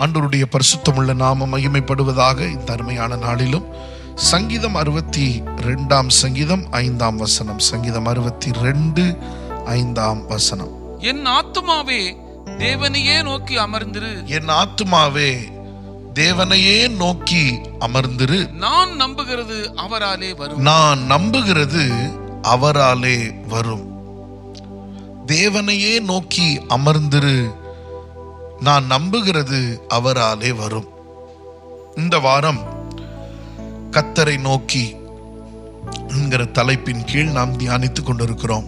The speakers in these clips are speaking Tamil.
ஆண்டவருடைய பரிசுத்தமுள்ள நாம மகிமைப்படுவதாக இந்த அருமையான நாளிலும் சங்கீதம் அறுபத்தி ரெண்டாம் சங்கீதம் ஐந்தாம் வசனம் சங்கீதம் அறுபத்தி ரெண்டு ஐந்தாம் வசனம் என் ஆத்துமாவே தேவனையே நோக்கி அமர்ந்திரு என் ஆத்துமாவே தேவனையே நோக்கி அமர்ந்திரு நான் நம்புகிறது அவராலே வரும் நான் நம்புகிறது அவராலே வரும் தேவனையே நோக்கி அமர்ந்திரு நான் நம்புகிறது அவராலே வரும் இந்த வாரம் கத்தரை நோக்கி என்கிற தலைப்பின் கீழ் நாம் தியானித்துக் கொண்டிருக்கிறோம்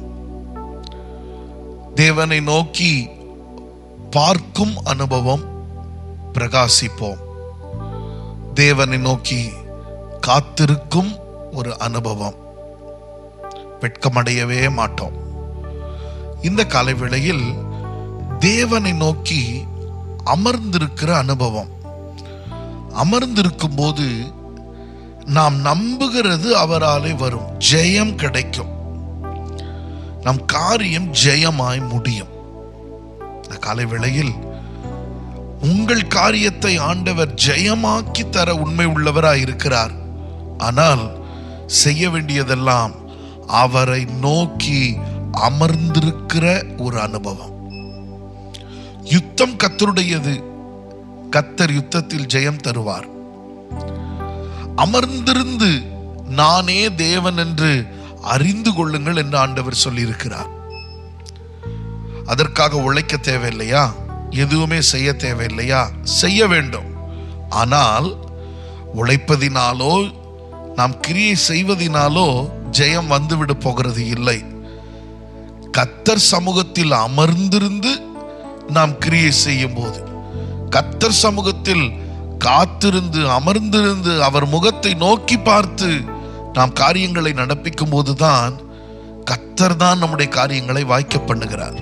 தேவனை நோக்கி பார்க்கும் அனுபவம் பிரகாசிப்போம் தேவனை நோக்கி காத்திருக்கும் ஒரு அனுபவம் வெட்கமடையவே மாட்டோம் இந்த காலை வேளையில் தேவனை நோக்கி அமர்ந்திருக்கிற அனுபவம் அமர்ந்திருக்கும் போது நாம் நம்புகிறது அவராலே வரும் ஜெயம் கிடைக்கும் நம் காரியம் ஜெயமாய் முடியும் இந்த காலை வேளையில் உங்கள் காரியத்தை ஆண்டவர் ஜெயமாக்கி தர உண்மை உள்ளவராய் இருக்கிறார் ஆனால் செய்ய வேண்டியதெல்லாம் அவரை நோக்கி அமர்ந்திருக்கிற ஒரு அனுபவம் யுத்தம் கத்தருடையது கத்தர் யுத்தத்தில் ஜெயம் தருவார் அமர்ந்திருந்து நானே தேவன் என்று அறிந்து கொள்ளுங்கள் என்று ஆண்டவர் சொல்லியிருக்கிறார் அதற்காக உழைக்க தேவையில்லையா எதுவுமே செய்ய தேவையில்லையா செய்ய வேண்டும் ஆனால் உழைப்பதினாலோ நாம் கிரியை செய்வதினாலோ ஜெயம் வந்துவிட போகிறது இல்லை கத்தர் சமூகத்தில் அமர்ந்திருந்து நாம் கிரியை செய்யும் போது கத்தர் சமூகத்தில் காத்திருந்து அமர்ந்திருந்து அவர் முகத்தை நோக்கி பார்த்து நாம் காரியங்களை நடப்பிக்கும் போதுதான் கத்தர் தான் நம்முடைய காரியங்களை வாய்க்க பண்ணுகிறார்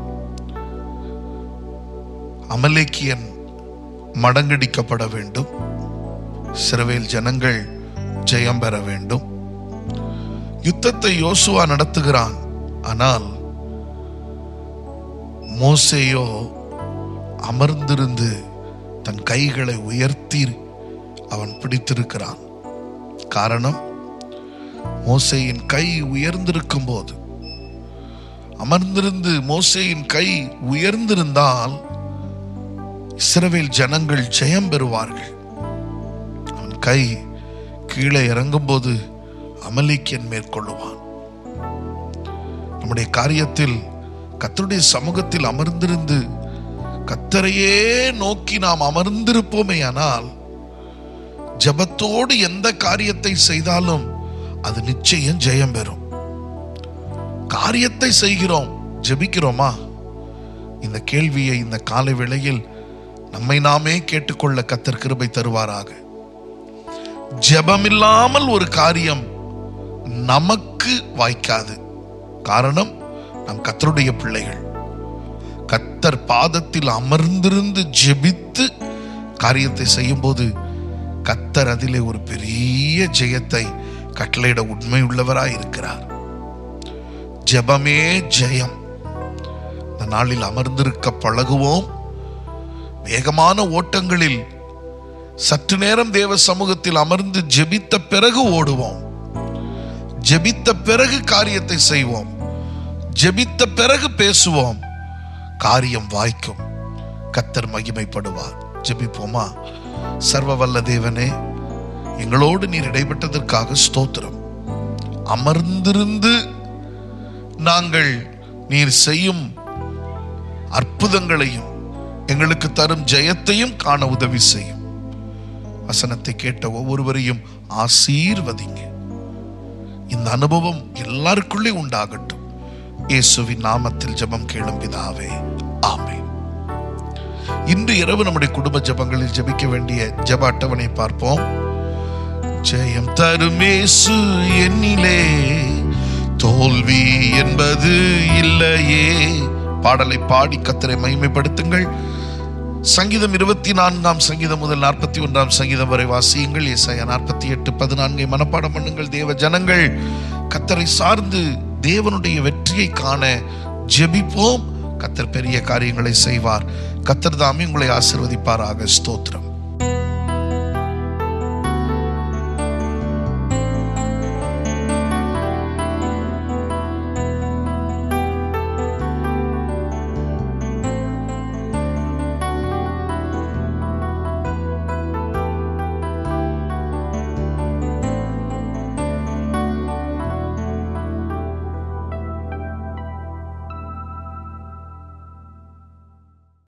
அமலேக்கியன் மடங்கடிக்கப்பட வேண்டும் சிறுவேல் ஜனங்கள் ஜெயம் பெற வேண்டும் யுத்தத்தை யோசுவா நடத்துகிறான் ஆனால் மோசேயோ அமர்ந்திருந்து தன் கைகளை உயர்த்தி அவன் பிடித்திருக்கிறான் காரணம் மோசேயின் கை உயர்ந்திருக்கும் போது அமர்ந்திருந்து மோசேயின் கை உயர்ந்திருந்தால் இஸ்ரவேல் ஜனங்கள் ஜெயம் பெறுவார்கள் அவன் கை கீழே இறங்கும்போது அமலிக்கியன் மேற்கொள்ளுவான் நம்முடைய காரியத்தில் கத்தருடைய சமூகத்தில் அமர்ந்திருந்து கத்தரையே நோக்கி நாம் அமர்ந்திருப்போமே ஆனால் ஜபத்தோடு எந்த காரியத்தை செய்தாலும் அது நிச்சயம் ஜெயம் பெறும் காரியத்தை செய்கிறோம் ஜெபிக்கிறோமா இந்த கேள்வியை இந்த காலை வேளையில் நம்மை நாமே கேட்டுக்கொள்ள கத்தர் கிருபை தருவாராக ஜெபமில்லாமல் ஒரு காரியம் நமக்கு வாய்க்காது காரணம் நம் கத்தருடைய பிள்ளைகள் கத்தர் பாதத்தில் அமர்ந்திருந்து ஜெபித்து காரியத்தை செய்யும்போது கத்தர் அதிலே ஒரு பெரிய ஜெயத்தை கட்டளையிட உண்மை உள்ளவராய் இருக்கிறார் ஜெபமே ஜெயம் இந்த நாளில் அமர்ந்திருக்க பழகுவோம் வேகமான ஓட்டங்களில் சற்று நேரம் தேவ சமூகத்தில் அமர்ந்து ஜெபித்த பிறகு ஓடுவோம் ஜெபித்த பிறகு காரியத்தை செய்வோம் ஜெபித்த பிறகு பேசுவோம் காரியம் வாய்க்கும் கத்தர் மகிமைப்படுவார் ஜெபிப்போமா சர்வ வல்ல தேவனே எங்களோடு நீர் இடைப்பட்டதற்காக ஸ்தோத்திரம் அமர்ந்திருந்து நாங்கள் நீர் செய்யும் அற்புதங்களையும் எங்களுக்கு தரும் ஜெயத்தையும் காண உதவி செய்யும் வசனத்தை கேட்ட ஒவ்வொருவரையும் ஆசீர்வதிங்க இந்த அனுபவம் எல்லாருக்குள்ளே உண்டாகட்டும் இயேசுவின் நாமத்தில் ஜெபம் கேளும் பிதாவே ஆமென் இன்று இரவு நம்முடைய குடும்ப ஜெபங்களில் ஜெபிக்க வேண்டிய ஜெப அட்டவணை பார்ப்போம் ஜெயம் தரும் இயேசு என்னிலே தோல்வி என்பது இல்லையே பாடலை பாடி கத்தரை மகிமைப்படுத்துங்கள் சங்கீதம் இருபத்தி நான்காம் சங்கீதம் முதல் நாற்பத்தி ஒன்றாம் சங்கீதம் வரை வாசியுங்கள் ஏசாயா நாற்பத்தி எட்டு பதினான்கை மனப்பாடம் பண்ணுங்கள் தேவ ஜனங்கள் கத்தரை சார்ந்து தேவனுடைய வெற்றியை காண ஜெபிப்போம் கத்தர் பெரிய காரியங்களை செய்வார் கத்தர் தாமே உங்களை ஆசிர்வதிப்பாராக ஸ்தோத்திரம்